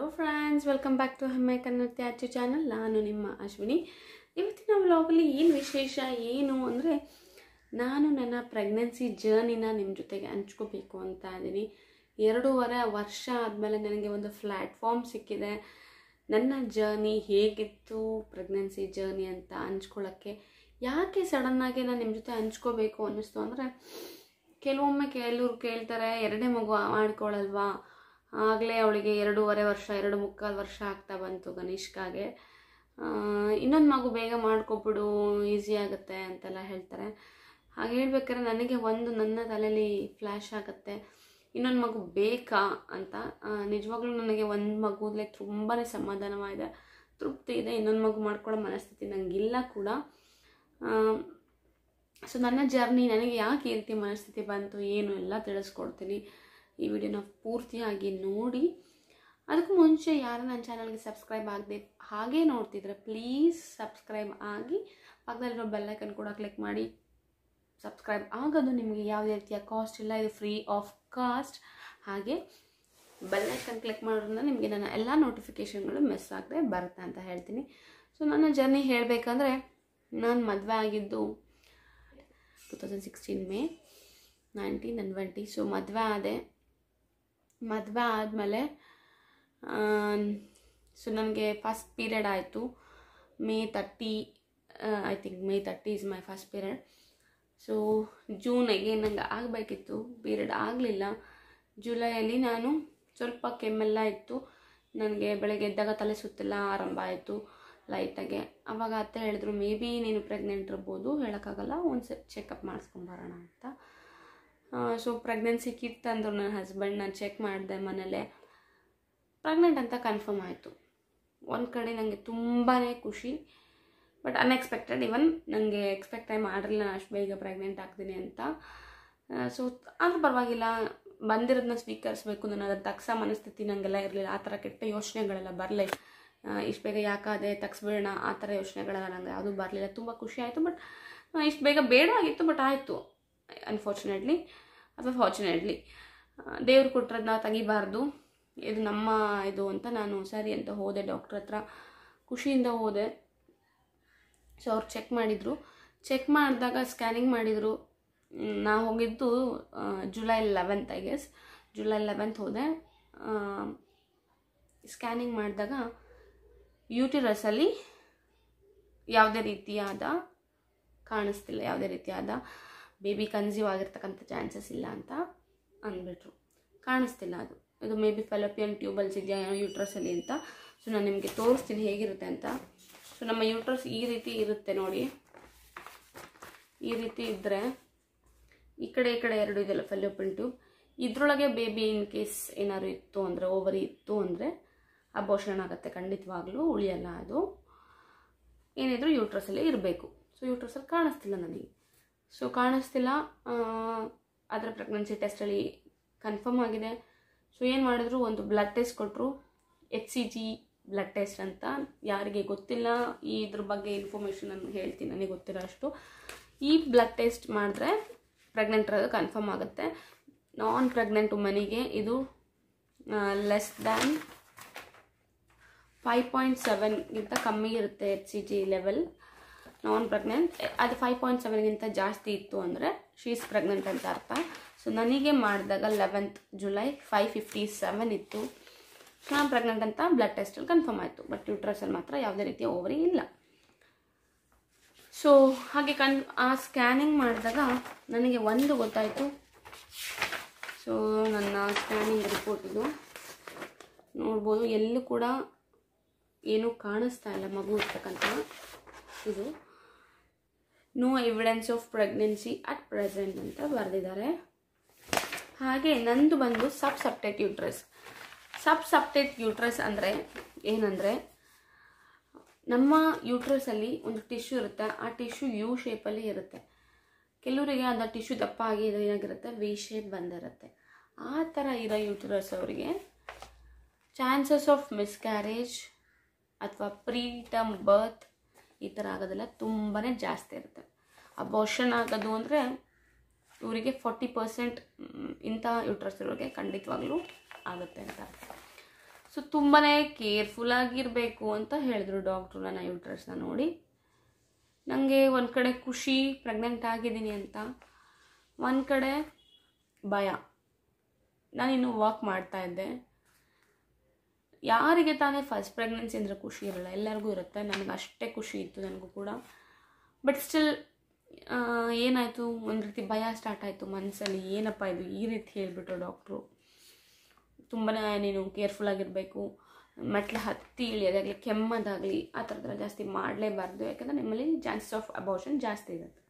friends welcome back to ಹೆಮ್ಮೆ ಕನ್ನಡ ತ್ಯಾಜ್ಯ channel ನಾನು ನಿಮ್ಮ ಅಶ್ವಿನಿ ಇವತ್ತಿನ ವ್ಲಾಗಲ್ಲಿ ಏನು ವಿಶೇಷ ಏನು ಅಂದರೆ ನಾನು ನನ್ನ ಪ್ರೆಗ್ನೆನ್ಸಿ ಜರ್ನಿನ ನಿಮ್ಮ ಜೊತೆಗೆ ಹಂಚ್ಕೋಬೇಕು ಅಂತ ಇದ್ದೀನಿ ಎರಡೂವರೆ ವರ್ಷ ಆದಮೇಲೆ ನನಗೆ ಒಂದು ಪ್ಲ್ಯಾಟ್ಫಾರ್ಮ್ ಸಿಕ್ಕಿದೆ ನನ್ನ ಜರ್ನಿ ಹೇಗಿತ್ತು ಪ್ರೆಗ್ನೆನ್ಸಿ ಜರ್ನಿ ಅಂತ ಹಂಚ್ಕೊಳ್ಳೋಕ್ಕೆ ಯಾಕೆ ಸಡನ್ನಾಗಿ ನಾನು ನಿಮ್ಮ ಜೊತೆ ಹಂಚ್ಕೋಬೇಕು ಅನ್ನಿಸ್ತು ಅಂದರೆ ಕೆಲವೊಮ್ಮೆ ಕೆಲವ್ರು ಕೇಳ್ತಾರೆ ಎರಡನೇ ಮಗು ಮಾಡ್ಕೊಳ್ಳಲ್ವಾ ಆಗಲೇ ಅವಳಿಗೆ ಎರಡೂವರೆ ವರ್ಷ ಎರಡು ಮುಕ್ಕಾಲು ವರ್ಷ ಆಗ್ತಾ ಬಂತು ಗನಿಷ್ಕಾಗೆ ಇನ್ನೊಂದು ಮಗು ಬೇಗ ಮಾಡ್ಕೊಬಿಡು ಈಸಿ ಆಗುತ್ತೆ ಅಂತೆಲ್ಲ ಹೇಳ್ತಾರೆ ಹಾಗೆ ಹೇಳ್ಬೇಕಾದ್ರೆ ನನಗೆ ಒಂದು ನನ್ನ ತಲೆಯಲ್ಲಿ ಫ್ಲ್ಯಾಶ್ ಆಗುತ್ತೆ ಇನ್ನೊಂದು ಮಗು ಬೇಕಾ ಅಂತ ನಿಜವಾಗ್ಲೂ ನನಗೆ ಒಂದು ಮಗುದಲ್ಲೇ ತುಂಬಾ ಸಮಾಧಾನವಾಗಿದೆ ತೃಪ್ತಿ ಇದೆ ಇನ್ನೊಂದು ಮಗು ಮಾಡ್ಕೊಳ್ಳೋ ಮನಸ್ಥಿತಿ ನನಗಿಲ್ಲ ಕೂಡ ಸೊ ನನ್ನ ಜರ್ನಿ ನನಗೆ ಯಾಕೆ ಈ ರೀತಿ ಮನಸ್ಥಿತಿ ಬಂತು ಏನು ಎಲ್ಲ ತಿಳಿಸ್ಕೊಡ್ತೀನಿ ಈ ವಿಡಿಯೋನ ಪೂರ್ತಿಯಾಗಿ ನೋಡಿ ಅದಕ್ಕೂ ಮುಂಚೆ ಯಾರು ನನ್ನ ಚಾನಲ್ಗೆ ಸಬ್ಸ್ಕ್ರೈಬ್ ಆಗದೆ ಹಾಗೇ ನೋಡ್ತಿದ್ರೆ ಪ್ಲೀಸ್ ಸಬ್ಸ್ಕ್ರೈಬ್ ಆಗಿ ಪಕ್ಕದಲ್ಲಿರೋ ಬೆಲ್ಲೈಕನ್ ಕೂಡ ಕ್ಲಿಕ್ ಮಾಡಿ ಸಬ್ಸ್ಕ್ರೈಬ್ ಆಗೋದು ನಿಮಗೆ ಯಾವುದೇ ರೀತಿಯ ಕಾಸ್ಟ್ ಇಲ್ಲ ಇದು ಫ್ರೀ ಆಫ್ ಕಾಸ್ಟ್ ಹಾಗೆ ಬೆಲ್ಲೈಕನ್ ಕ್ಲಿಕ್ ಮಾಡೋದ್ರಿಂದ ನಿಮಗೆ ನನ್ನ ಎಲ್ಲ ನೋಟಿಫಿಕೇಷನ್ಗಳು ಮಿಸ್ ಆಗದೆ ಬರುತ್ತೆ ಅಂತ ಹೇಳ್ತೀನಿ ಸೊ ನನ್ನ ಜರ್ನಿ ಹೇಳಬೇಕಂದ್ರೆ ನಾನು ಮದುವೆ ಆಗಿದ್ದು two thousand sixteen May nineteen and twenty so ಮದುವೆ ಆದೆ ಮದುವೆ ಆದಮೇಲೆ ಸೊ ನನಗೆ ಫಸ್ಟ್ ಪೀರಿಯಡ್ ಆಯಿತು May thirty I think May thirty is my first period so ಜೂನಿಗೆ ನಂಗೆ ಆಗಬೇಕಿತ್ತು ಪೀರಿಯಡ್ ಆಗಲಿಲ್ಲ ಜುಲೈಯಲ್ಲಿ ನಾನು ಸ್ವಲ್ಪ ಕೆಮ್ಮೆಲ್ಲ ಇತ್ತು ನನಗೆ ಬೆಳಗ್ಗೆ ಎದ್ದಾಗ ತಲೆ ಸುತ್ತೆಲ್ಲ ಆರಂಭ ಆಯಿತು ಲೈಟಾಗೆ ಆವಾಗ ಅತ್ತೆ ಹೇಳಿದ್ರು ಮೇ ಬಿ ನೀನು ಪ್ರೆಗ್ನೆಂಟ್ ಇರ್ಬೋದು ಹೇಳೋಕ್ಕಾಗಲ್ಲ ಒಂದು ಸೆ ಚೆಕಪ್ ಮಾಡಿಸ್ಕೊಂಬರೋಣ ಅಂತ ಸೊ ಪ್ರೆಗ್ನೆನ್ಸಿ ಕಿಟ್ ತಂದರು ನನ್ನ ಹಸ್ಬೆಂಡ್ ನಾನು ಚೆಕ್ ಮಾಡಿದೆ ಮನೇಲೆ ಪ್ರೆಗ್ನೆಂಟ್ ಅಂತ ಕನ್ಫರ್ಮ್ ಆಯಿತು ಒಂದು ಕಡೆ ನನಗೆ ತುಂಬಾ ಖುಷಿ ಬಟ್ ಅನ್ಎಕ್ಸ್ಪೆಕ್ಟೆಡ್ ಇವನ್ ನನಗೆ ಎಕ್ಸ್ಪೆಕ್ಟೇ ಮಾಡಿರಲಿಲ್ಲ ನಾನು ಅಷ್ಟು ಬೇಗ ಪ್ರೆಗ್ನೆಂಟ್ ಆಗ್ತೀನಿ ಅಂತ ಸೊ ಆದರೂ ಪರವಾಗಿಲ್ಲ ಬಂದಿರೋದನ್ನ ಸ್ವೀಕರಿಸಬೇಕು ನಾನು ಅದನ್ನು ತಗ್ಸೋ ಮನಸ್ಥಿತಿ ನನಗೆಲ್ಲ ಇರಲಿಲ್ಲ ಆ ಥರ ಕೆಟ್ಟ ಯೋಚನೆಗಳೆಲ್ಲ ಬರಲಿ ಇಷ್ಟು ಬೇಗ ಯಾಕಾದೆ ತಗ್ಸ್ಬಿಡೋಣ ಆ ಥರ ಯೋಚನೆಗಳೆಲ್ಲ ನನಗೆ ಯಾವುದೂ ಬರಲಿಲ್ಲ ತುಂಬ ಖುಷಿ ಆಯಿತು ಬಟ್ ಇಷ್ಟು ಬೇಗ ಬೇಡ ಆಗಿತ್ತು ಬಟ್ ಆಯಿತು ಅನ್ಫಾರ್ಚುನೇಟ್ಲಿ ಅಥವಾ ಫಾರ್ಚುನೇಟ್ಲಿ ದೇವ್ರು ಕೊಟ್ಟಿರೋದನ್ನ ತೆಗಿಬಾರ್ದು ಇದು ನಮ್ಮ ಇದು ಅಂತ ನಾನು ಸರಿ ಅಂತ ಹೋದೆ ಡಾಕ್ಟ್ರ್ ಹತ್ರ ಖುಷಿಯಿಂದ ಹೋದೆ ಸೊ ಅವ್ರು ಚೆಕ್ ಮಾಡಿದರು ಚೆಕ್ ಮಾಡಿದಾಗ ಸ್ಕ್ಯಾನಿಂಗ್ ಮಾಡಿದರು ನಾ ಹೋಗಿದ್ದು July eleventh I guess July eleventh ಹೋದೆ ಸ್ಕ್ಯಾನಿಂಗ್ ಮಾಡಿದಾಗ ಯೂಟಿರಸಲ್ಲಿ ಯಾವುದೇ ರೀತಿಯಾದ ಕಾಣಿಸ್ತಿಲ್ಲ ಯಾವುದೇ ರೀತಿಯಾದ ಬೇಬಿ ಕನ್ಸ್ಯೂವ್ ಆಗಿರ್ತಕ್ಕಂಥ ಚಾನ್ಸಸ್ ಇಲ್ಲ ಅಂತ ಅಂದ್ಬಿಟ್ರು ಕಾಣಿಸ್ತಿಲ್ಲ ಅದು ಇದು ಮೇ ಬಿ ಫೆಲಪಿಯನ್ ಟ್ಯೂಬಲ್ಸ್ ಇದೆಯಾ ಏನೋ ಯೂಟ್ರಸಲ್ಲಿ ಅಂತ ಸೊ ನಾನು ನಿಮಗೆ ತೋರಿಸ್ತೀನಿ ಹೇಗಿರುತ್ತೆ ಅಂತ ಸೊ ನಮ್ಮ ಯೂಟ್ರಸ್ ಈ ರೀತಿ ಇರುತ್ತೆ ನೋಡಿ ಈ ರೀತಿ ಇದ್ದರೆ ಈ ಕಡೆ ಈ ಕಡೆ ಎರಡು ಇದೆಲ್ಲ ಫೆಲೋಪಿಯನ್ ಟ್ಯೂಬ್ ಇದರೊಳಗೆ ಬೇಬಿ ಇನ್ ಕೇಸ್ ಏನಾದ್ರು ಇತ್ತು ಅಂದರೆ ಓವರಿ ಇತ್ತು ಅಂದರೆ ಅಬೋಷನ್ ಆಗುತ್ತೆ ಖಂಡಿತವಾಗ್ಲೂ ಉಳಿಯಲ್ಲ ಅದು ಏನಿದ್ರು ಯೂಟ್ರಸಲ್ಲೇ ಇರಬೇಕು ಸೊ ಯೂಟ್ರಸಲ್ಲಿ ಕಾಣಿಸ್ತಿಲ್ಲ ನನಗೆ ಸೊ ಕಾಣಿಸ್ತಿಲ್ಲ ಅದರ ಪ್ರೆಗ್ನೆನ್ಸಿ ಟೆಸ್ಟಲ್ಲಿ ಕನ್ಫರ್ಮ್ ಆಗಿದೆ ಸೊ ಏನು ಮಾಡಿದ್ರು ಒಂದು ಬ್ಲಡ್ ಟೆಸ್ಟ್ ಕೊಟ್ಟರು H C G blood test ಅಂತ ಯಾರಿಗೆ ಗೊತ್ತಿಲ್ಲ ಈ ಇದ್ರ ಬಗ್ಗೆ ಇನ್ಫಾರ್ಮೇಷನ್ ನಾನು ಹೇಳ್ತೀನಿ ನನಗೆ ಗೊತ್ತಿರೋ ಅಷ್ಟು ಈ ಬ್ಲಡ್ ಟೆಸ್ಟ್ ಮಾಡಿದ್ರೆ ಪ್ರೆಗ್ನೆಂಟ್ ಇರೋದು ಕನ್ಫರ್ಮ್ ಆಗುತ್ತೆ ನಾನ್ ಪ್ರೆಗ್ನೆಂಟ್ ವುಮನಿಗೆ ಇದು ಲೆಸ್ ದ್ಯಾನ್ ಫೈವ್ ಪಾಯಿಂಟ್ ಸೆವೆನ್ಗಿಂತ ಕಮ್ಮಿ ಇರುತ್ತೆ H C G level non pregnant ಅದು ಫೈವ್ ಪಾಯಿಂಟ್ ಸೆವೆನ್ಗಿಂತ ಜಾಸ್ತಿ ಇತ್ತು ಅಂದರೆ ಶೀಸ್ ಪ್ರೆಗ್ನೆಂಟ್ ಅಂತ ಅರ್ಥ ಸೊ ನನಗೆ ಮಾಡಿದಾಗ eleventh July five fifty seven ಇತ್ತು ಸೊ ನಾನು ಪ್ರೆಗ್ನೆಂಟ್ ಅಂತ ಬ್ಲಡ್ ಟೆಸ್ಟಲ್ಲಿ ಕನ್ಫರ್ಮ್ ಆಯಿತು ಬಟ್ ಯೂಟ್ರಸಲ್ಲಿ ಮಾತ್ರ ಯಾವುದೇ ರೀತಿಯ ಓವರಿ ಇಲ್ಲ ಸೊ ಹಾಗೆ ಕನ್ ಆ ಸ್ಕ್ಯಾನಿಂಗ್ ಮಾಡಿದಾಗ ನನಗೆ ಒಂದು ಗೊತ್ತಾಯಿತು ಸೊ ನನ್ನ ಸ್ಕ್ಯಾನಿಂಗ್ ರಿಪೋರ್ಟ್ ಇದು ನೋಡ್ಬೋದು ಎಲ್ಲೂ ಕೂಡ ಏನೂ ಕಾಣಿಸ್ತಾ ಇಲ್ಲ ಮಗು ಇರ್ತಕ್ಕಂಥ ಇದು no evidence of pregnancy at present ಅಂತ ಬರೆದಿದ್ದಾರೆ ಹಾಗೆ ನಂದು ಬಂದು ಸಬ್ ಸಪ್ಟೇಟ್ ಯೂಟ್ರಸ್ ಸಬ್ ಸಪ್ಟೇಟ್ ಯೂಟ್ರಸ್ ಅಂದರೆ ಏನಂದರೆ ನಮ್ಮ ಯೂಟ್ರಸಲ್ಲಿ ಒಂದು ಟಿಶ್ಯೂ ಇರುತ್ತೆ ಆ ಟಿಶ್ಯೂ ಯು ಶೇಪಲ್ಲಿ ಇರುತ್ತೆ ಕೆಲವರಿಗೆ ಅದು ಟಿಶ್ಯೂ ದಪ್ಪ ಆಗಿ ಏನಾಗಿರುತ್ತೆ ವಿ ಶೇಪ್ ಬಂದಿರುತ್ತೆ ಆ ಥರ ಇರೋ ಯೂಟ್ರಸ್ ಅವರಿಗೆ ಚಾನ್ಸಸ್ ಆಫ್ ಮಿಸ್ಕ್ಯಾರೇಜ್ ಅಥವಾ ಪ್ರೀ ಟರ್ಮ್ ಬರ್ತ್ ಈ ಥರ ಆಗೋದೆಲ್ಲ ತುಂಬಾ ಜಾಸ್ತಿ ಇರುತ್ತೆ ಅಬೋಷನ್ ಆಗೋದು ಅಂದರೆ ಇವರಿಗೆ ಫಾರ್ಟಿ ಪರ್ಸೆಂಟ್ ಇಂಥ ಯೂಟ್ರಸ್ ಇರೋರಿಗೆ ಖಂಡಿತವಾಗ್ಲೂ ಆಗುತ್ತೆ ಅಂತ ಸೊ ತುಂಬಾ ಕೇರ್ಫುಲ್ ಆಗಿರಬೇಕು ಅಂತ ಹೇಳಿದ್ರು ಡಾಕ್ಟ್ರು ನನ್ನ ಯೂಟ್ರಸ್ನ ನೋಡಿ ನನಗೆ ಒಂದು ಕಡೆ ಖುಷಿ ಪ್ರೆಗ್ನೆಂಟ್ ಆಗಿದ್ದೀನಿ ಅಂತ ಒಂದು ಕಡೆ ಭಯ ನಾನಿನ್ನು ವಾಕ್ ಮಾಡ್ತಾ ಇದ್ದೆ ಯಾರಿಗೆ ತಾನೇ ಫಸ್ಟ್ ಪ್ರೆಗ್ನೆನ್ಸಿ ಅಂದರೆ ಖುಷಿ ಇರಲ್ಲ ಎಲ್ಲರಿಗೂ ಇರುತ್ತೆ ನನಗೆ ಅಷ್ಟೇ ಖುಷಿ ಇತ್ತು ನನಗೂ ಕೂಡ ಬಟ್ ಸ್ಟಿಲ್ ಏನಾಯಿತು ಒಂದು ರೀತಿ ಭಯ ಸ್ಟಾರ್ಟ್ ಆಯಿತು ಮನಸ್ಸಲ್ಲಿ ಏನಪ್ಪ ಇದು ಈ ರೀತಿ ಹೇಳಿಬಿಟ್ರು ಡಾಕ್ಟ್ರು ತುಂಬಾ ನೀನು ಕೇರ್ಫುಲ್ ಆಗಿರಬೇಕು ಮೆಟ್ಲು ಹತ್ತಿ ಇಳಿಯೋದಾಗಲಿ ಕೆಮ್ಮೋದಾಗಲಿ ಆ ಥರದ್ದೆಲ್ಲ ಜಾಸ್ತಿ ಮಾಡಲೇಬಾರ್ದು ಯಾಕಂದರೆ ನಿಮ್ಮಲ್ಲಿ ಚಾನ್ಸಸ್ ಆಫ್ ಅಬಾರ್ಷನ್ ಜಾಸ್ತಿ ಇರುತ್ತೆ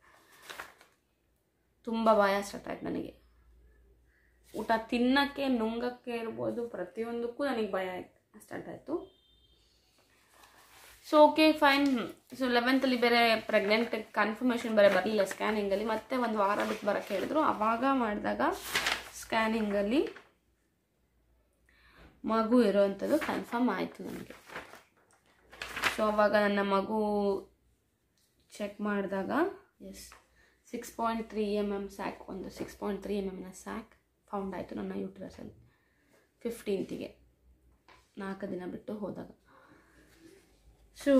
ತುಂಬ ಭಯ ಸ್ಟಾರ್ಟ್ ಆಯ್ತು ನನಗೆ ಊಟ ತಿನ್ನೋಕ್ಕೆ ನುಂಗಕ್ಕೆ ಇರ್ಬೋದು ಪ್ರತಿಯೊಂದಕ್ಕೂ ನನಗೆ ಭಯ ಸ್ಟಾರ್ಟ್ ಆಯಿತು ಸೊ ಓಕೆ ಫೈನ್ ಸೊ ಲೆವೆಂತಲ್ಲಿ ಬೇರೆ ಪ್ರೆಗ್ನೆಂಟ್ ಕನ್ಫರ್ಮೇಷನ್ ಬೇರೆ ಬರಲಿಲ್ಲ ಸ್ಕ್ಯಾನಿಂಗಲ್ಲಿ ಮತ್ತೆ ಒಂದು ವಾರ ಬಿಟ್ಟು ಬರೋಕ್ಕೆ ಹೇಳಿದ್ರು ಆವಾಗ ಮಾಡಿದಾಗ ಸ್ಕ್ಯಾನಿಂಗಲ್ಲಿ ಮಗು ಇರೋವಂಥದ್ದು ಕನ್ಫರ್ಮ್ ಆಯಿತು ನನಗೆ ಸೊ ಅವಾಗ ನನ್ನ ಮಗು ಚೆಕ್ ಮಾಡಿದಾಗ yes six point three M M sac ಒಂದು ಸಿಕ್ಸ್ ಪಾಯಿಂಟ್ ತ್ರೀ ಎಮ್ ಎಮ್ನ ಸ್ಯಾಕ್ ಫೌಂಡ್ ಆಯಿತು ನನ್ನ ಯೂಟ್ರಸಲ್ಲಿ ಫಿಫ್ಟೀನ್ತಿಗೆ ನಾಲ್ಕು ದಿನ ಬಿಟ್ಟು ಹೋದಾಗ ಸೊ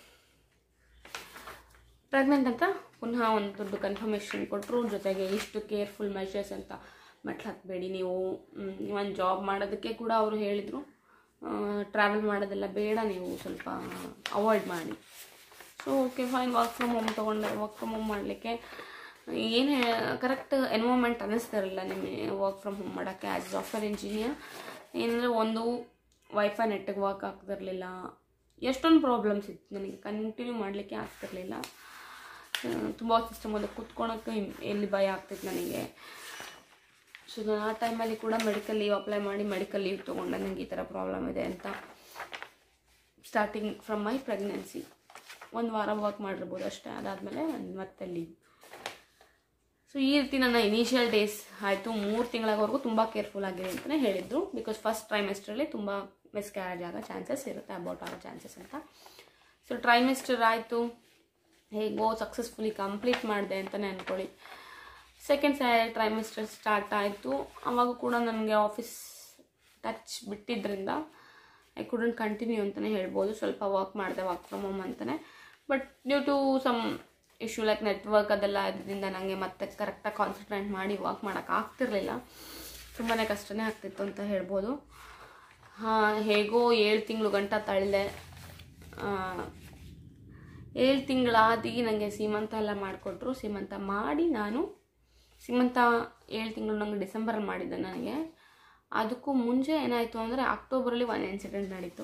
ಪ್ರೆಗ್ನೆಂಟ್ ಅಂತ ಪುನಃ ಒಂದು ದೊಡ್ಡ ಕನ್ಫರ್ಮೇಷನ್ ಕೊಟ್ಟರು ಜೊತೆಗೆ ಇಷ್ಟು ಕೇರ್ಫುಲ್ ಮೆಷರ್ಸ್ ಅಂತ ಮೆಟ್ಲು ಹತ್ತಬೇಡಿ ನೀವು ಒಂದು ಜಾಬ್ ಮಾಡೋದಕ್ಕೆ ಕೂಡ ಅವರು ಹೇಳಿದರು ಟ್ರಾವೆಲ್ ಮಾಡೋದೆಲ್ಲ ಬೇಡ ನೀವು ಸ್ವಲ್ಪ ಅವಾಯ್ಡ್ ಮಾಡಿ so okay fine work from home ತೊಗೊಂಡೆ ವರ್ಕ್ ಫ್ರಮ್ ಹೋಮ್ ಮಾಡಲಿಕ್ಕೆ ಏನು ಕರೆಕ್ಟ್ ಎನ್ವೈರ್ಮೆಂಟ್ ಅನ್ನಿಸ್ತಿರಲಿಲ್ಲ ನಿಮಗೆ ವರ್ಕ್ ಫ್ರಮ್ ಹೋಮ್ ಮಾಡೋಕ್ಕೆ ಆ್ಯಸ್ ಸಾಫ್ಟ್ವೇರ್ ಇಂಜಿನಿಯರ್ ಏನಂದರೆ ಒಂದು ವೈಫೈ ನೆಟ್ಟಿಗೆ ವರ್ಕ್ ಆಗ್ತಿರಲಿಲ್ಲ ಎಷ್ಟೊಂದು ಪ್ರಾಬ್ಲಮ್ಸ್ ಇತ್ತು ನನಗೆ ಕಂಟಿನ್ಯೂ ಮಾಡಲಿಕ್ಕೆ ಆಗ್ತಿರಲಿಲ್ಲ ತುಂಬ ಸಿಸ್ಟಮ್ ಅದು ಕುತ್ಕೊಳಕ್ಕೆ ಎಲ್ಲಿ ಭಯ ಆಗ್ತಿತ್ತು ನನಗೆ ಸೊ ನಾನು ಆ ಟೈಮಲ್ಲಿ ಕೂಡ ಮೆಡಿಕಲ್ ಲೀವ್ ಅಪ್ಲೈ ಮಾಡಿ ಮೆಡಿಕಲ್ ಲೀವ್ ತೊಗೊಂಡೆ ನನಗೆ ಈ ಥರ ಪ್ರಾಬ್ಲಮ್ ಇದೆ ಅಂತ ಸ್ಟಾರ್ಟಿಂಗ್ ಫ್ರಮ್ ಮೈ ಪ್ರೆಗ್ನೆನ್ಸಿ ಒಂದು ವಾರ ವರ್ಕ್ ಮಾಡಿರ್ಬೋದು ಅಷ್ಟೇ ಅದಾದಮೇಲೆ ಮತ್ತೆ ಲೀವ್ ಸೊ ಈ ರೀತಿ ನನ್ನ ಇನಿಷಿಯಲ್ ಡೇಸ್ ಆಯಿತು ಮೂರು ತಿಂಗಳವರೆಗೂ ತುಂಬ ಕೇರ್ಫುಲ್ ಆಗಿದೆ ಅಂತಲೇ ಹೇಳಿದರು ಬಿಕಾಸ್ ಫಸ್ಟ್ ಟ್ರೈಮೆಸ್ಟ್ರಲ್ಲಿ ತುಂಬ ಮಿಸ್ಕ್ಯಾರೇಜ್ ಆಗೋ ಚಾನ್ಸಸ್ ಇರುತ್ತೆ ಅಬೌಟ್ ಆಗೋ ಚಾನ್ಸಸ್ ಅಂತ ಸೊ ಟ್ರೈಮೆಸ್ಟರ್ ಆಯಿತು ಹೇಗೋ ಸಕ್ಸಸ್ಫುಲಿ ಕಂಪ್ಲೀಟ್ ಮಾಡಿದೆ ಅಂತಲೇ ಅಂದ್ಕೊಳ್ಳಿ ಸೆಕೆಂಡ್ ಸ್ಯಾಲರಿ ಟ್ರೈಮೆಸ್ಟರ್ ಸ್ಟಾರ್ಟ್ ಆಯಿತು ಅವಾಗ ಕೂಡ ನನಗೆ ಆಫೀಸ್ ಟಚ್ ಬಿಟ್ಟಿದ್ದರಿಂದ ಐ ಕುಡಂಟ್ ಕಂಟಿನ್ಯೂ ಅಂತಲೇ ಹೇಳ್ಬೋದು ಸ್ವಲ್ಪ ವರ್ಕ್ ಮಾಡಿದೆ ವರ್ಕ್ ಫ್ರಮ್ ಹೋಮ್ ಅಂತಲೇ but due to some issue like network ಅದೆಲ್ಲ ಇದರಿಂದ ನನಗೆ ಮತ್ತೆ ಕರೆಕ್ಟಾಗಿ ಕಾನ್ಸಂಟ್ರೇಟ್ ಮಾಡಿ ವರ್ಕ್ ಮಾಡೋಕ್ಕೆ ಆಗ್ತಿರ್ಲಿಲ್ಲ ತುಂಬಾ ಕಷ್ಟನೇ ಆಗ್ತಿತ್ತು ಅಂತ ಹೇಳ್ಬೋದು ಹಾಂ ಹೇಗೋ ಏಳು ತಿಂಗಳು ಗಂಟ ತಳ್ಳಿದೆ ಏಳು ತಿಂಗಳಾದಿ ನನಗೆ ಸೀಮಂತ ಎಲ್ಲ ಮಾಡಿಕೊಟ್ರು ಸೀಮಂತ ಮಾಡಿ ನಾನು ಸೀಮಂತ ಏಳು ತಿಂಗಳು ನಂಗೆ ಡಿಸೆಂಬರಲ್ಲಿ ಮಾಡಿದ್ದೆ ನನಗೆ ಅದಕ್ಕೂ ಮುಂಚೆ ಏನಾಯಿತು ಅಂದರೆ ಅಕ್ಟೋಬರಲ್ಲಿ ಒಂದು ಇನ್ಸಿಡೆಂಟ್ ನಡೀತು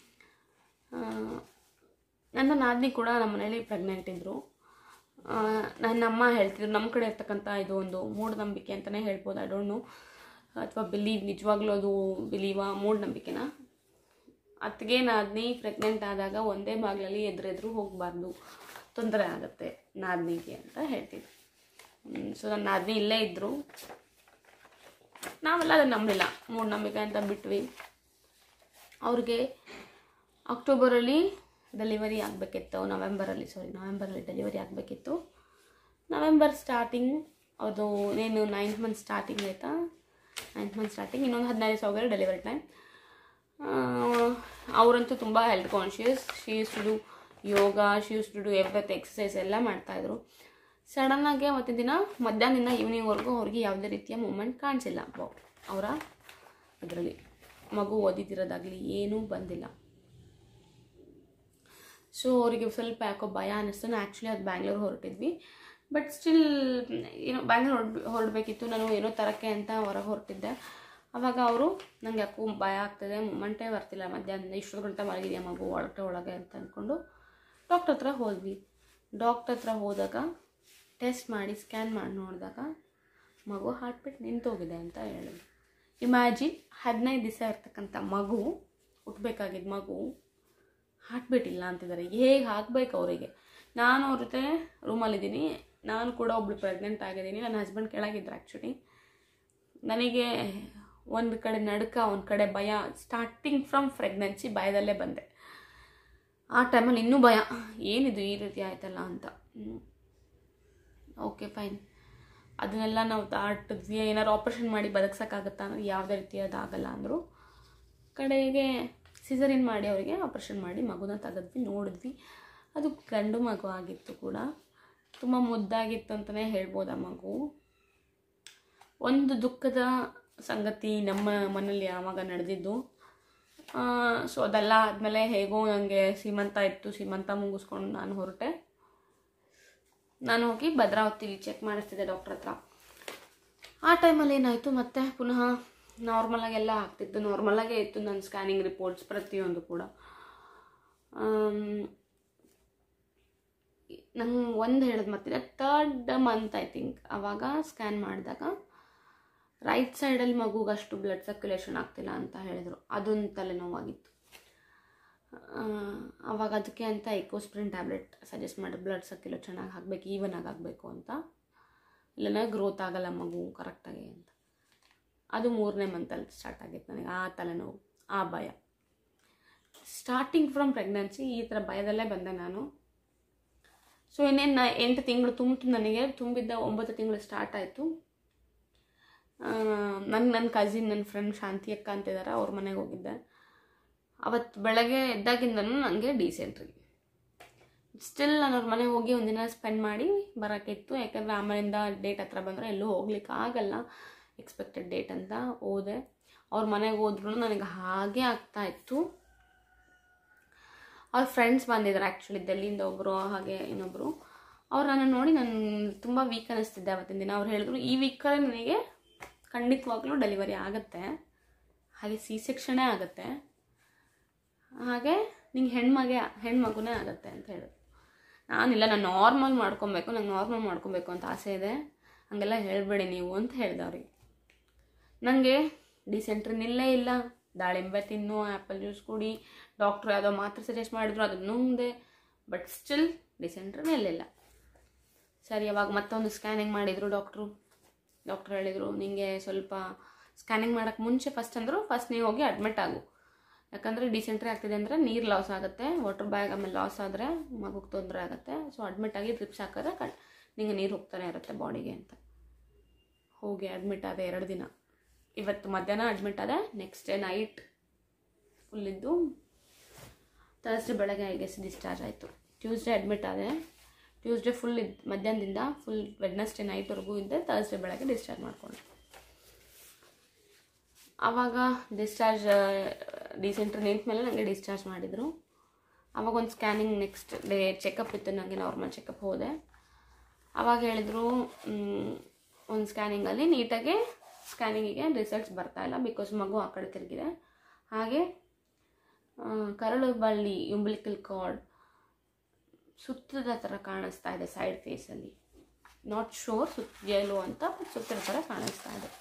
ನನ್ನ ನಾದಿನಿ ಕೂಡ ನಮ್ಮ ಮನೇಲಿ ಪ್ರೆಗ್ನೆಂಟ್ ಇದ್ದರು ನನ್ನ ಅಮ್ಮ ಹೇಳ್ತಿದ್ರು ನಮ್ಮ ಕಡೆ ಇರ್ತಕ್ಕಂಥ ಇದು ಒಂದು ಮೂಢನಂಬಿಕೆ ಅಂತಲೇ ಹೇಳ್ಬೋದು ಐ ಡೋಂಟ್ ನೋ ಅಥವಾ ಬಿಲೀವ್ ನಿಜವಾಗ್ಲೂ ಅದು ಬಿಲೀವಾ ಮೂಢನಂಬಿಕೆನ ಅತ್ತಿಗೆ ನಾದಿನಿ ಪ್ರೆಗ್ನೆಂಟ್ ಆದಾಗ ಒಂದೇ ಬಾಗಿಲಲ್ಲಿ ಎದುರೆದುರು ಹೋಗಬಾರ್ದು ತೊಂದರೆ ಆಗುತ್ತೆ ನಾದಿನಿಗೆ ಅಂತ ಹೇಳ್ತಿದ್ರು ಸೊ ನನ್ನ ನಾದಿನಿ ಇಲ್ಲೇ ಇದ್ದರು ನಾವೆಲ್ಲ ಅದನ್ನು ನಂಬಲಿಲ್ಲ ಮೂಢನಂಬಿಕೆ ಅಂತ ಬಿಟ್ವಿ ಅವ್ರಿಗೆ ಅಕ್ಟೋಬರಲ್ಲಿ ಡೆಲಿವರಿ ಆಗಬೇಕಿತ್ತು ನವೆಂಬರಲ್ಲಿ ಸಾರಿ ನವೆಂಬರಲ್ಲಿ ಡೆಲಿವರಿ ಆಗಬೇಕಿತ್ತು ನವೆಂಬರ್ ಸ್ಟಾರ್ಟಿಂಗ್ ಅದು ಏನು ನೈನ್ತ್ ಮಂತ್ ಸ್ಟಾರ್ಟಿಂಗ್ ಆಯಿತಾ ನೈನ್ತ್ ಮಂತ್ ಸ್ಟಾರ್ಟಿಂಗ್ ಇನ್ನೊಂದು ಹದಿನೈದು ಸಾವಿರ ಡೆಲಿವರಿ ಟೈಮ್ ಅವರಂತೂ ತುಂಬ health conscious she used to do yoga she used to do everything exercise ಎಲ್ಲ ಮಾಡ್ತಾಯಿದ್ರು ಸಡನ್ನಾಗಿ ಅವತ್ತಿನ ದಿನ ಮಧ್ಯಾಹ್ನದಿಂದ ಈವ್ನಿಂಗ್ವರೆಗೂ ಅವ್ರಿಗೆ ಯಾವುದೇ ರೀತಿಯ ಮೂಮೆಂಟ್ ಕಾಣಿಸಿಲ್ಲ ಅವರ ಇದರಲ್ಲಿ ಮಗು ಓದಿದಿರೋದಾಗಲಿ ಏನೂ ಬಂದಿಲ್ಲ ಸೊ ಅವರಿಗೆ ಸ್ವಲ್ಪ ಯಾಕೋ ಭಯ ಅನ್ನಿಸ್ತು ನಾನು ಆ್ಯಕ್ಚುಲಿ ಅದು ಬ್ಯಾಂಗ್ಳೂರು ಹೊರಟಿದ್ವಿ ಬಟ್ ಸ್ಟಿಲ್ ಏನೋ ಬ್ಯಾಂಗ್ಳೂರು ಹೊರಡ್ ಹೊರಡಬೇಕಿತ್ತು ನಾನು ಏನೋ ತರಕ್ಕೆ ಅಂತ ಹೊರಗೆ ಹೊರಟಿದ್ದೆ ಆವಾಗ ಅವರು ನಂಗೆ ಯಾಕೋ ಭಯ ಆಗ್ತದೆ ಮೂಮೆಂಟೇ ಬರ್ತಿಲ್ಲ ಮಧ್ಯಾಹ್ನದಿಂದ ಇಷ್ಟೊತ್ತು ಗಂಟೆ ಮಲಗಿದೆಯಾ ಮಗು ಒಳಗಡೆ ಒಳಗೆ ಅಂತ ಅಂದ್ಕೊಂಡು ಡಾಕ್ಟ್ರ್ ಹತ್ರ ಹೋದ್ವಿ ಡಾಕ್ಟ್ರ್ ಹತ್ರ ಹೋದಾಗ ಟೆಸ್ಟ್ ಮಾಡಿ ಸ್ಕ್ಯಾನ್ ಮಾಡಿ ನೋಡಿದಾಗ ಮಗು ಹಾರ್ಟ್ ಬೀಟ್ ನಿಂತೋಗಿದೆ ಅಂತ ಹೇಳಿದ್ರು ಇಮ್ಯಾಜಿನ್ ಹದಿನೈದು ದಿವಸ ಇರ್ತಕ್ಕಂಥ ಮಗು ಹುಟ್ಟಬೇಕಾಗಿದ್ದ ಮಗು ಹಾರ್ಟ್ ಬೀಟ್ ಇಲ್ಲ ಅಂತಿದ್ದಾರೆ ಹೇಗೆ ಹಾಕ್ಬೇಕು ಅವರಿಗೆ ನಾನು ಅವ್ರ ಜೊತೆ ರೂಮಲ್ಲಿದ್ದೀನಿ ನಾನು ಕೂಡ ಒಬ್ಳು ಪ್ರೆಗ್ನೆಂಟ್ ಆಗಿದ್ದೀನಿ ನನ್ನ ಹಸ್ಬೆಂಡ್ ಕೆಳಗಿದ್ರು ಆ್ಯಕ್ಚುಲಿ ನನಗೆ ಒಂದು ಕಡೆ ನಡುಕ ಒಂದು ಕಡೆ ಭಯ ಸ್ಟಾರ್ಟಿಂಗ್ ಫ್ರಮ್ ಪ್ರೆಗ್ನೆನ್ಸಿ ಭಯದಲ್ಲೇ ಬಂದೆ ಆ ಟೈಮಲ್ಲಿ ಇನ್ನೂ ಭಯ ಏನಿದು ಈ ರೀತಿ ಆಯ್ತಲ್ಲ ಅಂತ ಓಕೆ ಫೈನ್ ಅದನ್ನೆಲ್ಲ ನಾವು ದಾಟಿದ್ವಿ ಏನಾರು ಆಪ್ರೇಷನ್ ಮಾಡಿ ಬದುಕ್ಸೋಕ್ಕಾಗತ್ತಾ ಅಂದರೆ ಯಾವುದೇ ರೀತಿ ಅದಾಗಲ್ಲ ಅಂದರು ಕಡೆಗೆ ಸಿಸರಿನ್ ಮಾಡಿ ಅವರಿಗೆ ಆಪ್ರೇಷನ್ ಮಾಡಿ ಮಗುನ ತೆಗೆದ್ವಿ ನೋಡಿದ್ವಿ ಅದು ಗಂಡು ಮಗು ಆಗಿತ್ತು ಕೂಡ ತುಂಬ ಮುದ್ದಾಗಿತ್ತು ಅಂತಲೇ ಹೇಳ್ಬೋದು ಆ ಮಗು ಒಂದು ದುಃಖದ ಸಂಗತಿ ನಮ್ಮ ಮನೇಲಿ ಆವಾಗ ನಡೆದಿದ್ದು ಸೊ ಅದೆಲ್ಲ ಆದಮೇಲೆ ಹೇಗೋ ನನಗೆ ಸೀಮಂತ ಇತ್ತು ಸೀಮಂತ ಮುಗಿಸ್ಕೊಂಡು ನಾನು ಹೊರಟೆ ನಾನು ಹೋಗಿ ಭದ್ರಾವತಿಲಿ ಚೆಕ್ ಮಾಡಿಸ್ತಿದ್ದೆ ಡಾಕ್ಟ್ರ್ ಹತ್ರ ಆ ಟೈಮಲ್ಲಿ ಏನಾಯಿತು ಮತ್ತೆ ಪುನಃ ನಾರ್ಮಲಾಗೆಲ್ಲ ಆಗ್ತಿತ್ತು ನಾರ್ಮಲಾಗೇ ಇತ್ತು ನನ್ನ ಸ್ಕ್ಯಾನಿಂಗ್ ರಿಪೋರ್ಟ್ಸ್ ಪ್ರತಿಯೊಂದು ಕೂಡ ನಂಗೆ ಒಂದು ಹೇಳೋದು ಮತ್ತೆ ತರ್ಡ್ ಮಂತ್ ಐ ಥಿಂಕ್ ಆವಾಗ ಸ್ಕ್ಯಾನ್ ಮಾಡಿದಾಗ ರೈಟ್ ಸೈಡಲ್ಲಿ ಮಗುಗೆ ಅಷ್ಟು ಬ್ಲಡ್ ಸರ್ಕ್ಯುಲೇಷನ್ ಆಗ್ತಿಲ್ಲ ಅಂತ ಹೇಳಿದರು ಅದೊಂದು ತಲೆನೋವಾಗಿತ್ತು ಆ, ಆವಾಗ ಅದಕ್ಕೆ ಅಂತ ಎಕೋಸ್ಪ್ರಿನ್ ಟ್ಯಾಬ್ಲೆಟ್ ಸಜೆಸ್ಟ್ ಮಾಡಿ ಬ್ಲಡ್ ಸರ್ಕ್ಯುಲೇಟ್ ಚೆನ್ನಾಗಿ ಹಾಕಬೇಕು ಈವನ್ ಆಗಿ ಆಗಬೇಕು ಅಂತ ಇಲ್ಲನ ಗ್ರೋತ್ ಆಗಲ್ಲ ಮಗು ಕರೆಕ್ಟಾಗಿ ಅಂತ ಅದು ಮೂರನೇ ಮಂತಲ್ಲಿ ಸ್ಟಾರ್ಟ್ ಆಗಿತ್ತು ನನಗೆ ಆ ತಲೆನೋವು ಆ ಭಯ ಸ್ಟಾರ್ಟಿಂಗ್ ಫ್ರಮ್ ಪ್ರೆಗ್ನೆನ್ಸಿ ಈ ಥರ ಭಯದಲ್ಲೇ ಬಂದೆ ನಾನು ಸೊ ಇನ್ನೇನು ನಾ ಎಂಟು ತಿಂಗಳು ತುಂಬಿತು ನನಗೆ ತುಂಬಿದ್ದ ಒಂಬತ್ತು ತಿಂಗಳು ಸ್ಟಾರ್ಟ್ ಆಯಿತು ನನ್ನ ನನ್ನ ಕಸಿನ್ ನನ್ನ ಫ್ರೆಂಡ್ ಶಾಂತಿ ಅಕ್ಕ ಅಂತಿದ್ದಾರೆ ಅವ್ರ ಮನೆಗೆ ಹೋಗಿದ್ದೆ ಅವತ್ತು ಬೆಳಗ್ಗೆ ಎದ್ದಾಗಿಂದನೂ ನನಗೆ ಡಿಸೆಂಟ್ರಿ ಸ್ಟಿಲ್ ನಾನು ಅವ್ರ ಮನೆಗೆ ಹೋಗಿ ಒಂದಿನ ಸ್ಪೆಂಡ್ ಮಾಡಿ ಬರೋಕ್ಕಿತ್ತು ಯಾಕಂದರೆ ಆಮೇಲಿಂದ ಡೇಟ್ ಹತ್ರ ಬಂದರೆ ಎಲ್ಲೂ ಹೋಗ್ಲಿಕ್ಕೆ ಆಗಲ್ಲ ಎಕ್ಸ್ಪೆಕ್ಟೆಡ್ ಡೇಟ್ ಅಂತ ಹೋದೆ ಅವ್ರ ಮನೆಗೆ ಹೋದ್ರೂ ನನಗೆ ಹಾಗೆ ಆಗ್ತಾ ಇತ್ತು ಅವ್ರ ಫ್ರೆಂಡ್ಸ್ ಬಂದಿದ್ರು ಆ್ಯಕ್ಚುಲಿ ಡೆಲ್ಲಿಯಿಂದ ಒಬ್ಬರು ಹಾಗೆ ಇನ್ನೊಬ್ಬರು ಅವ್ರು ನನ್ನ ನೋಡಿ ನಾನು ತುಂಬ ವೀಕ್ ಅನ್ನಿಸ್ತಿದ್ದೆ ಅವತ್ತಿನ ದಿನ ಅವ್ರು ಹೇಳಿದ್ರು ಈ ವೀಕಲ್ಲಿ ನನಗೆ ಖಂಡಿತವಾಗ್ಲೂ ಡೆಲಿವರಿ ಆಗುತ್ತೆ ಹಾಗೆ ಸಿ ಸೆಕ್ಷನೇ ಆಗುತ್ತೆ ಹಾಗೆ ನಿಂಗೆ ಹೆಣ್ಮಗೆ ಹೆಣ್ಮಗುನೇ ಆಗುತ್ತೆ ಅಂತ ಹೇಳಿದ್ರು ನಾನಿಲ್ಲ ನಾನು ನಾರ್ಮಲ್ ಮಾಡ್ಕೊಬೇಕು ನಂಗೆ ನಾರ್ಮಲ್ ಮಾಡ್ಕೊಬೇಕು ಅಂತ ಆಸೆ ಇದೆ ಹಂಗೆಲ್ಲ ಹೇಳಬೇಡಿ ನೀವು ಅಂತ ಹೇಳ್ದೆ ಅವ್ರಿಗೆ ನನಗೆ ಡಿಸೆಂಟ್ರಿ ನಿಲ್ಲೇ ಇಲ್ಲ ದಾಳಿಂಬೆ ತಿನ್ನು ಆ್ಯಪಲ್ ಜ್ಯೂಸ್ ಕುಡಿ ಡಾಕ್ಟ್ರು ಯಾವುದೋ ಮಾತ್ರೆ ಸಜೆಸ್ಟ್ ಮಾಡಿದ್ರು ಅದನ್ನು ನುಂಗ್ದೆ ಬಟ್ ಸ್ಟಿಲ್ ಡಿಸೆಂಟ್ರಿ ನಿಲ್ಲಿಲ್ಲ ಸರಿ ಅವಾಗ ಮತ್ತೊಂದು ಸ್ಕ್ಯಾನಿಂಗ್ ಮಾಡಿದರು ಡಾಕ್ಟ್ರು ಡಾಕ್ಟ್ರು ಹೇಳಿದರು ನಿಮಗೆ ಸ್ವಲ್ಪ ಸ್ಕ್ಯಾನಿಂಗ್ ಮಾಡೋಕ್ಕೆ ಮುಂಚೆ ಫಸ್ಟ್ ಅಂದರು ಫಸ್ಟ್ ನೀವು ಹೋಗಿ ಅಡ್ಮಿಟ್ ಆಗು ಯಾಕಂದರೆ ಡಿಸೆಂಟ್ರಿ ಆಗ್ತಿದೆ ಅಂದರೆ ನೀರು ಲಾಸ್ ಆಗುತ್ತೆ ವಾಟರ್ ಬ್ಯಾಗ್ ಆಮೇಲೆ ಲಾಸ್ ಆದರೆ ಮಗುಗೆ ತೊಂದರೆ ಆಗುತ್ತೆ ಸೊ ಅಡ್ಮಿಟ್ ಆಗಿ ಡ್ರಿಪ್ಸ್ ಹಾಕಿದ್ರೆ ಕಣ್ ನಿಮಗೆ ನೀರು ಹೋಗ್ತಾನೆ ಇರುತ್ತೆ ಬಾಡಿಗೆ ಅಂತ ಹೋಗಿ ಅಡ್ಮಿಟ್ ಆದೆ ಎರಡು ದಿನ ಇವತ್ತು ಮಧ್ಯಾಹ್ನ ಅಡ್ಮಿಟ್ ಆದೆ ನೆಕ್ಸ್ಟ್ ಡೇ ನೈಟ್ ಫುಲ್ ಇದ್ದು ಥರ್ಸ್ಡೇ ಬೆಳಗ್ಗೆ ಐ ಗೆಸ್ ಡಿಸ್ಚಾರ್ಜ್ ಆಯಿತು ಟ್ಯೂಸ್ಡೇ ಅಡ್ಮಿಟ್ ಆದೆ ಟ್ಯೂಸ್ಡೇ ಫುಲ್ ಇದ್ದು ಮಧ್ಯಾಹ್ನದಿಂದ ಫುಲ್ ವೆಡ್ನೆಸ್ಡೇ ನೈಟ್ವರೆಗೂ ಇದ್ದೆ ಥರ್ಸ್ಡೇ ಬೆಳಗ್ಗೆ ಡಿಸ್ಚಾರ್ಜ್ ಮಾಡಿಕೊಂಡೆ ಆವಾಗ ಡಿಸ್ಚಾರ್ಜ್ ಡಿಸೆಂಟ್ರಿ ನಿಂತ ಮೇಲೆ ನನಗೆ ಡಿಸ್ಚಾರ್ಜ್ ಮಾಡಿದರು ಆವಾಗ ಒಂದು ಸ್ಕ್ಯಾನಿಂಗ್ ನೆಕ್ಸ್ಟ್ ಡೇ ಚೆಕಪ್ ಇತ್ತು ನನಗೆ ನಾರ್ಮಲ್ ಚೆಕಪ್ ಹೋದೆ ಆವಾಗ ಹೇಳಿದರು ಒಂದು ಸ್ಕ್ಯಾನಿಂಗಲ್ಲಿ ನೀಟಾಗಿ ಸ್ಕ್ಯಾನಿಂಗಿಗೆ ರಿಸಲ್ಟ್ಸ್ ಬರ್ತಾ ಇಲ್ಲ ಬಿಕಾಸ್ ಮಗು ಆ ಕಡೆ ತಿರುಗಿದೆ ಹಾಗೆ ಆ, ಕರಳು ಬಳ್ಳಿ ಇಂಬ್ಲಿಕಲ್ ಕಾರ್ಡ್ ಸುತ್ತದ ಥರ ಕಾಣಿಸ್ತಾ ಇದೆ ಸೈಡ್ ಫೇಸಲ್ಲಿ ನಾಟ್ ಶೋರ್ ಸುತ್ತಿಯಲು ಅಂತ ಸುತ್ತಿದ ಥರ ಕಾಣಿಸ್ತಾ ಇದೆ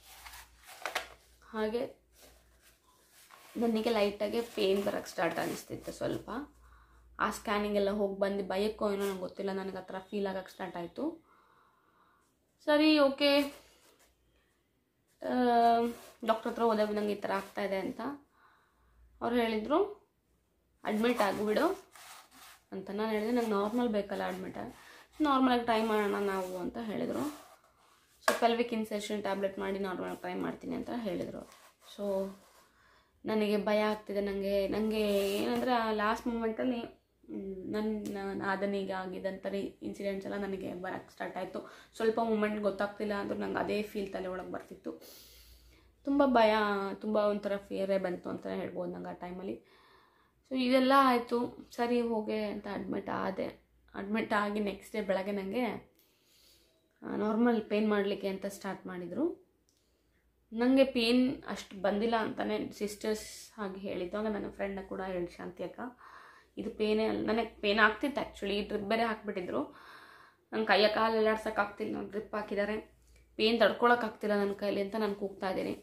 ಹಾಗೆ ನನಗೆ ಲೈಟಾಗಿ ಪೇನ್ ಬರೋಕ್ಕೆ ಸ್ಟಾರ್ಟ್ ಅನ್ನಿಸ್ತಿತ್ತು ಸ್ವಲ್ಪ ಆ ಸ್ಕ್ಯಾನಿಂಗ್ ಎಲ್ಲ ಹೋಗಿ ಬಂದು ಭಯಕ್ಕೋ ಏನೋ ನಂಗೆ ಗೊತ್ತಿಲ್ಲ ನನಗೆ ಆ ಥರ ಫೀಲ್ ಆಗಕ್ಕೆ ಸ್ಟಾರ್ಟ್ ಆಯಿತು ಸರಿ ಓಕೆ ಡಾಕ್ಟ್ರ್ ಹತ್ರ ಹೋದಾಗ ನಂಗೆ ಈ ಥರ ಆಗ್ತಾ ಇದೆ ಅಂತ ಅವ್ರು ಹೇಳಿದರು ಅಡ್ಮಿಟ್ ಆಗಿಬಿಡು ಅಂತ ನಾನು ಹೇಳಿದೆ ನಂಗೆ ನಾರ್ಮಲ್ ಬೇಕಲ್ಲ ಅಡ್ಮಿಟ್ ಆಗಿ ನಾರ್ಮಲಾಗಿ ಟ್ರೈ ಮಾಡೋಣ ನಾವು ಅಂತ ಹೇಳಿದರು ಸೊ ಪೆಲ್ವಿಕ್ ಇನ್ಸೆಷನ್ ಟ್ಯಾಬ್ಲೆಟ್ ಮಾಡಿ ನಾರ್ಮಲ್ ಟ್ರೈ ಮಾಡ್ತೀನಿ ಅಂತ ಹೇಳಿದರು ಸೊ ನನಗೆ ಭಯ ಆಗ್ತಿದೆ ನನಗೆ ನನಗೆ ಏನಂದರೆ ಆ ಲಾಸ್ಟ್ ಮೂಮೆಂಟಲ್ಲಿ ನನ್ನ ನಾದನಿಗೆ ಆಗಿದ್ದಂಥ ಇನ್ಸಿಡೆಂಟ್ಸ್ ಎಲ್ಲ ನನಗೆ ಬರೋಕ್ಕೆ ಸ್ಟಾರ್ಟ್ ಆಯಿತು ಸ್ವಲ್ಪ ಮೂಮೆಂಟ್ ಗೊತ್ತಾಗ್ತಿಲ್ಲ ಅಂದರೂ ನಂಗೆ ಅದೇ ಫೀಲ್ ತಲೆ ಒಳಗೆ ಬರ್ತಿತ್ತು ತುಂಬ ಭಯ ತುಂಬ ಒಂಥರ ಫಿಯರೇ ಬಂತು ಅಂತಲೇ ಹೇಳ್ಬೋದು ನಂಗೆ ಆ ಟೈಮಲ್ಲಿ ಸೊ ಇದೆಲ್ಲ ಆಯಿತು ಸರಿ ಹೋಗೆ ಅಂತ ಅಡ್ಮಿಟ್ ಆದೆ ಅಡ್ಮಿಟ್ ಆಗಿ ನೆಕ್ಸ್ಟ್ ಡೇ ಬೆಳಗ್ಗೆ ನನಗೆ ನಾರ್ಮಲ್ ಪೇನ್ ಮಾಡಲಿಕ್ಕೆ ಅಂತ ಸ್ಟಾರ್ಟ್ ಮಾಡಿದರು ನನಗೆ ಪೇನ್ ಅಷ್ಟು ಬಂದಿಲ್ಲ ಅಂತಲೇ ಸಿಸ್ಟರ್ಸ್ ಹಾಗೆ ಹೇಳಿದ್ದು ಆಗ ನನ್ನ ಫ್ರೆಂಡ್ನ ಕೂಡ ಹೇಳಿ ಶಾಂತಿ ಅಕ್ಕ ಇದು ಪೇನೇ ಅಲ್ಲ ನನಗೆ ಪೇನ್ ಆಗ್ತಿತ್ತು ಆ್ಯಕ್ಚುಲಿ ಡ್ರಿಪ್ ಬೇರೆ ಹಾಕ್ಬಿಟ್ಟಿದ್ರು ನನ್ನ ಕೈಯ ಕಾಲು ಎಲ್ಲಾಡ್ಸೋಕ್ಕಾಗ್ತಿಲ್ಲ ನಾನು ಡ್ರಿಪ್ ಹಾಕಿದ್ದಾರೆ ಪೇನ್ ತಡ್ಕೊಳಕ್ಕಾಗ್ತಿಲ್ಲ ನನ್ನ ಕೈಲಿ ಅಂತ ನಾನು ಕೂಗ್ತಾ ಇದ್ದೀನಿ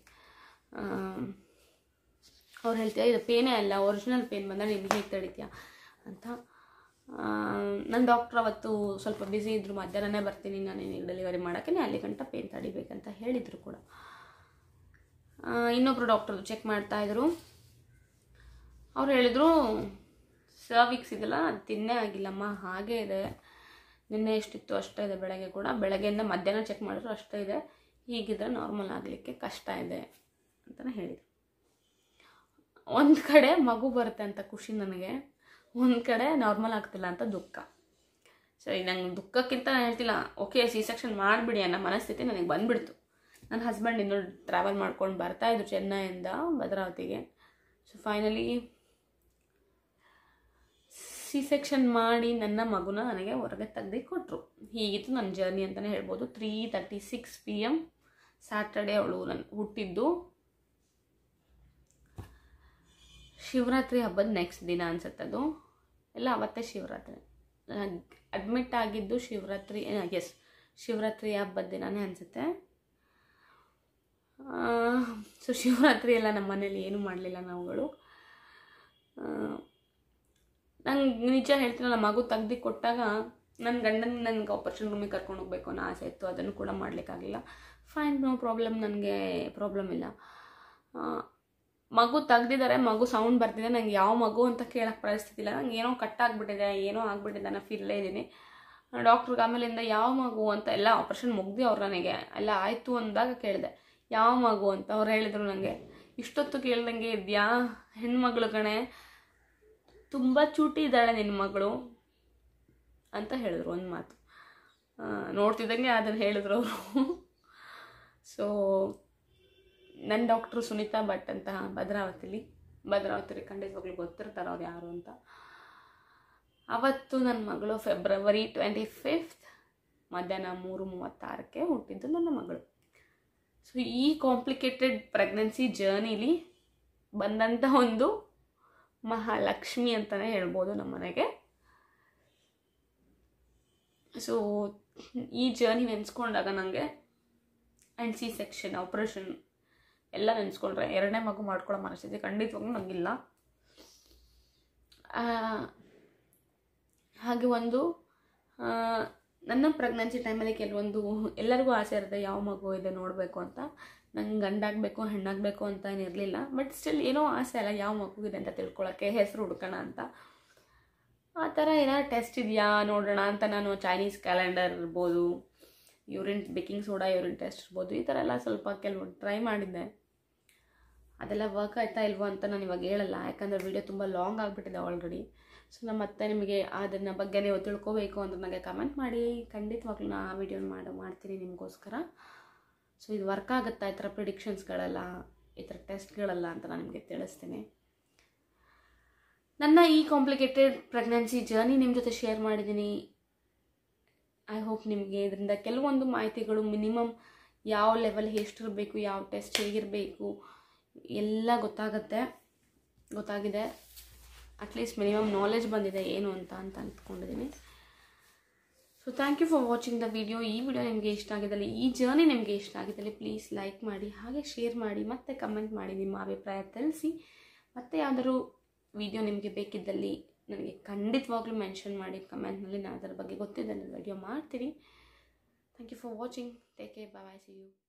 ಅವ್ರು ಹೇಳ್ತೀಯ ಇದು ಪೇನೇ ಅಲ್ಲ ಒರಿಜಿನಲ್ ಪೇನ್ ಬಂದರೆ ನಿಮ್ಗೆ ಹೇಗೆ ತಡಿತೀಯ ಅಂತ ನನ್ನ ಡಾಕ್ಟ್ರ್ ಅವತ್ತು ಸ್ವಲ್ಪ ಬ್ಯುಸಿ ಇದ್ದರು ಮಧ್ಯಾಹ್ನನೇ ಬರ್ತೀನಿ ನಾನು ಡೆಲಿವರಿ ಮಾಡೋಕ್ಕೆ ಅಲ್ಲಿ ಗಂಟ ಪೇನ್ ತಡಿಬೇಕಂತ ಹೇಳಿದರು ಕೂಡ ಆ, ಇನ್ನೊಬ್ರು ಡಾಕ್ಟರ್ ಚೆಕ್ ಮಾಡ್ತಾಯಿದ್ರು ಅವ್ರು ಹೇಳಿದರು ಸರ್ವಿಕ್ಸ್ ಇದೆಲ್ಲ ಅದು ತಿನ್ನೇ ಆಗಿಲ್ಲಮ್ಮ ಹಾಗೇ ಇದೆ ನಿನ್ನೆ ಎಷ್ಟಿತ್ತು ಅಷ್ಟೇ ಇದೆ ಬೆಳಗ್ಗೆ ಕೂಡ ಬೆಳಗ್ಗೆಯಿಂದ ಮಧ್ಯಾಹ್ನ ಚೆಕ್ ಮಾಡಿದ್ರು ಅಷ್ಟೇ ಇದೆ ಹೀಗಿದ್ರೆ ನಾರ್ಮಲ್ ಆಗಲಿಕ್ಕೆ ಕಷ್ಟ ಇದೆ ಅಂತಲೇ ಹೇಳಿದರು ಒಂದು ಕಡೆ ಮಗು ಬರುತ್ತೆ ಅಂತ ಖುಷಿ ನನಗೆ ಒಂದು ಕಡೆ ನಾರ್ಮಲ್ ಆಗ್ತಿಲ್ಲ ಅಂತ ದುಃಖ ಸರಿ ನಂಗೆ ದುಃಖಕ್ಕಿಂತ ನಾನು ಹೇಳ್ತಿಲ್ಲ ಓಕೆ ಸಿ ಸೆಕ್ಷನ್ ಮಾಡಿಬಿಡಿ ಅನ್ನೋ ಮನಸ್ಥಿತಿ ನನಗೆ ಬಂದ್ಬಿಡ್ತು ನನ್ನ ಹಸ್ಬೆಂಡ್ ಇನ್ನೂ ಟ್ರಾವೆಲ್ ಮಾಡ್ಕೊಂಡು ಬರ್ತಾಯಿದ್ರು ಚೆನ್ನೈಯಿಂದ ಭದ್ರಾವತಿಗೆ ಸೊ ಫೈನಲಿ ಸಿ ಸೆಕ್ಷನ್ ಮಾಡಿ ನನ್ನ ಮಗುನ ನನಗೆ ಹೊರಗೆ ತೆಗ್ದು ಕೊಟ್ಟರು ಹೀಗಿತ್ತು ನನ್ನ ಜರ್ನಿ ಅಂತಲೇ ಹೇಳ್ಬೋದು three thirty six P M Saturday ಅವಳು ನನ್ನ ಹುಟ್ಟಿದ್ದು ಶಿವರಾತ್ರಿ ಹಬ್ಬದ ನೆಕ್ಸ್ಟ್ ದಿನ ಅನ್ಸುತ್ತೆ ಅದು ಎಲ್ಲ ಅವತ್ತೇ ಶಿವರಾತ್ರಿ ಅಡ್ಮಿಟ್ ಆಗಿದ್ದು ಶಿವರಾತ್ರಿ ಎಸ್ ಶಿವರಾತ್ರಿ ಹಬ್ಬದ ದಿನನೇ ಅನಿಸುತ್ತೆ ಸೊ ಶಿವರಾತ್ರಿ ಎಲ್ಲ ನಮ್ಮ ಮನೇಲಿ ಏನೂ ಮಾಡಲಿಲ್ಲ ನಾವುಗಳು ನಂಗೆ ನಿಜ ಹೇಳ್ತೀನಲ್ಲ ಮಗು ತೆಗ್ದು ಕೊಟ್ಟಾಗ ನನ್ನ ಗಂಡನ ನನಗೆ ಆಪರೇಷನ್ ರೂಮಿಗೆ ಕರ್ಕೊಂಡು ಹೋಗ್ಬೇಕು ಅನ್ನೋ ಆಸೆ ಇತ್ತು ಅದನ್ನು ಕೂಡ ಮಾಡಲಿಕ್ಕಾಗಲಿಲ್ಲ ಫೈನ್ ನೋ ಪ್ರಾಬ್ಲಮ್ ನನಗೆ ಪ್ರಾಬ್ಲಮ್ ಇಲ್ಲ ಆ, ಮಗು ತೆಗ್ದಿದ್ದಾರೆ ಮಗು ಸೌಂಡ್ ಬರ್ತಿದೆ ನಂಗೆ ಯಾವ ಮಗು ಅಂತ ಕೇಳೋಕ್ಕೆ ಪರಿಸ್ಥಿತಿ ಇಲ್ಲ ನಂಗೆ ಏನೋ ಕಟ್ ಆಗಿಬಿಟ್ಟಿದೆ ಏನೋ ಆಗಿಬಿಟ್ಟಿದೆ ಅನ್ನೋ ಫೀಲೇ ಇದ್ದೀನಿ ಡಾಕ್ಟ್ರಿಗೆ ಆಮೇಲಿಂದ ಯಾವ ಮಗು ಅಂತ ಎಲ್ಲ ಆಪ್ರೇಷನ್ ಮುಗ್ದು ಅವ್ರು ನನಗೆ ಎಲ್ಲ ಆಯಿತು ಅಂದಾಗ ಕೇಳಿದೆ ಯಾವ ಮಗು ಅಂತ ಅವ್ರು ಹೇಳಿದರು ನನಗೆ ಇಷ್ಟೊತ್ತು ಕೇಳ್ದಂಗೆ ಇದೆಯಾ ಹೆಣ್ಮಗಳು ಕಣೆ ತುಂಬ ಚೂಟಿ ಇದ್ದಾಳೆ ನಿನ್ನ ಮಗಳು ಅಂತ ಹೇಳಿದ್ರು ಒಂದು ಮಾತು ಆ, ನೋಡ್ತಿದ್ದಂಗೆ ಅದನ್ನು ಹೇಳಿದ್ರು ಅವರು ಸೊ ನನ್ನ ಡಾಕ್ಟ್ರು ಸುನೀತಾ ಭಟ್ ಅಂತ ಭದ್ರಾವತಿಲಿ ಭದ್ರಾವತಿಲಿ ಖಂಡಿತವಾಗ್ಲೂ ಗೊತ್ತಿರ್ತಾರೆ ಅವ್ರು ಯಾರು ಅಂತ ಅವತ್ತು ನನ್ನ ಮಗಳು ಫೆಬ್ರವರಿ ಟ್ವೆಂಟಿ ಫಿಫ್ತ್ ಮಧ್ಯಾಹ್ನ ಮೂರು ಮೂವತ್ತಾರಕ್ಕೆ ಹುಟ್ಟಿದ್ದು ನನ್ನ ಮಗಳು ಸೊ ಈ ಕಾಂಪ್ಲಿಕೇಟೆಡ್ ಪ್ರೆಗ್ನೆನ್ಸಿ ಜರ್ನಿಲಿ ಬಂದಂಥ ಒಂದು ಮಹಾಲಕ್ಷ್ಮಿ ಅಂತಲೇ ಹೇಳ್ಬೋದು ನಮ್ಮ ಮನೆಗೆ ಸೊ ಈ ಜರ್ನಿ ನೆನೆಸ್ಕೊಂಡಾಗ ನನಗೆ ಆ್ಯಂಡ್ ಸಿ ಸೆಕ್ಷನ್ ಆಪ್ರೇಷನ್ ಎಲ್ಲ ನೆನೆಸ್ಕೊಂಡ್ರೆ ಎರಡನೇ ಮಗು ಮಾಡ್ಕೊಳ್ಳೋ ಮನಸ್ಥಿತಿ ಖಂಡಿತವಾಗ್ಲೂ ನನಗಿಲ್ಲ ಆ, ಹಾಗೆ ಒಂದು ಆ, ನನ್ನ ಪ್ರೆಗ್ನೆನ್ಸಿ ಟೈಮಲ್ಲಿ ಕೆಲವೊಂದು ಎಲ್ಲರಿಗೂ ಆಸೆ ಇರುತ್ತೆ ಯಾವ ಮಗು ಇದೆ ನೋಡಬೇಕು ಅಂತ ನಂಗೆ ಗಂಡಾಗಬೇಕು ಹೆಣ್ಣಾಗಬೇಕು ಅಂತ ಏನಿರಲಿಲ್ಲ ಬಟ್ ಸ್ಟಿಲ್ ಏನೋ ಆಸೆ ಅಲ್ಲ ಯಾವ ಮಗು ಇದೆ ಅಂತ ತಿಳ್ಕೊಳಕ್ಕೆ ಹೆಸರು ಹುಡ್ಕೋಣ ಅಂತ ಆ ಥರ ಏನಾದ್ರು ಟೆಸ್ಟ್ ಇದೆಯಾ ನೋಡೋಣ ಅಂತ ನಾನು ಚೈನೀಸ್ ಕ್ಯಾಲೆಂಡರ್ ಇರ್ಬೋದು urine baking soda urine test ಇರ್ಬೋದು ಈ ಥರ ಎಲ್ಲ ಸ್ವಲ್ಪ ಕೆಲವು ಟ್ರೈ ಮಾಡಿದ್ದೆ ಅದೆಲ್ಲ ವರ್ಕ್ ಆಯ್ತಾ ಇಲ್ವೋ ಅಂತ ನಾನು ಇವಾಗ ಹೇಳಲ್ಲ ಯಾಕಂದರೆ ವಿಡಿಯೋ ತುಂಬ ಲಾಂಗ್ ಆಗಿಬಿಟ್ಟಿದೆ ಆಲ್ರೆಡಿ ಸೊ ನಾನು ಮತ್ತೆ ನಿಮಗೆ ಅದನ್ನ ಬಗ್ಗೆ ನೀವು ತಿಳ್ಕೊಬೇಕು ಅಂತ ನನಗೆ ಕಮೆಂಟ್ ಮಾಡಿ ಖಂಡಿತವಾಗ್ಲೂ ನಾನು ಆ ವಿಡಿಯೋನ ಮಾಡಿ ಮಾಡ್ತೀನಿ ನಿಮಗೋಸ್ಕರ ಸೊ ಇದು ವರ್ಕ್ ಆಗುತ್ತಾ ಈ ಥರ ಪ್ರಿಡಿಕ್ಷನ್ಸ್ಗಳೆಲ್ಲ ಈ ಥರ ಟೆಸ್ಟ್ಗಳೆಲ್ಲ ಅಂತ ನಾನು ನಿಮಗೆ ತಿಳಿಸ್ತೀನಿ ನನ್ನ ಈ ಕಾಂಪ್ಲಿಕೇಟೆಡ್ ಪ್ರೆಗ್ನೆನ್ಸಿ ಜರ್ನಿ ನಿಮ್ಮ ಜೊತೆ ಶೇರ್ ಮಾಡಿದ್ದೀನಿ ಐ ಹೋಪ್ ನಿಮಗೆ ಇದರಿಂದ ಕೆಲವೊಂದು ಮಾಹಿತಿಗಳು ಮಿನಿಮಮ್ ಯಾವ ಲೆವೆಲ್ ಎಷ್ಟಿರಬೇಕು ಯಾವ ಟೆಸ್ಟ್ ಹೇಗಿರಬೇಕು ಎಲ್ಲ ಗೊತ್ತಾಗುತ್ತೆ ಗೊತ್ತಾಗಿದೆ ಅಟ್ಲೀಸ್ಟ್ ಮಿನಿಮಮ್ ನಾಲೆಜ್ ಬಂದಿದೆ ಏನು ಅಂತ ಅಂತ ಅಂದ್ಕೊಂಡಿದ್ದೀನಿ so thank you for watching the video ಈ ವಿಡಿಯೋ ನಿಮಗೆ ಇಷ್ಟ ಆಗಿದ್ದಲ್ಲಿ ಈ ಜರ್ನಿ ನಿಮಗೆ ಇಷ್ಟ ಆಗಿದ್ದಲ್ಲಿ ಪ್ಲೀಸ್ ಲೈಕ್ ಮಾಡಿ ಹಾಗೆ ಶೇರ್ ಮಾಡಿ ಮತ್ತು ಕಮೆಂಟ್ ಮಾಡಿ ನಿಮ್ಮ ಅಭಿಪ್ರಾಯ ತಿಳಿಸಿ ಮತ್ತು ಯಾವ್ದಾದ್ರು ವಿಡಿಯೋ ನಿಮಗೆ ಬೇಕಿದ್ದಲ್ಲಿ ನನಗೆ ಖಂಡಿತವಾಗ್ಲೂ ಮೆನ್ಷನ್ ಮಾಡಿ ಕಮೆಂಟ್ನಲ್ಲಿ ನಾನು ಅದರ ಬಗ್ಗೆ ಗೊತ್ತಿದ್ದಲ್ಲಿ ವಿಡಿಯೋ ಮಾಡ್ತೀನಿ thank you for watching take care bye see you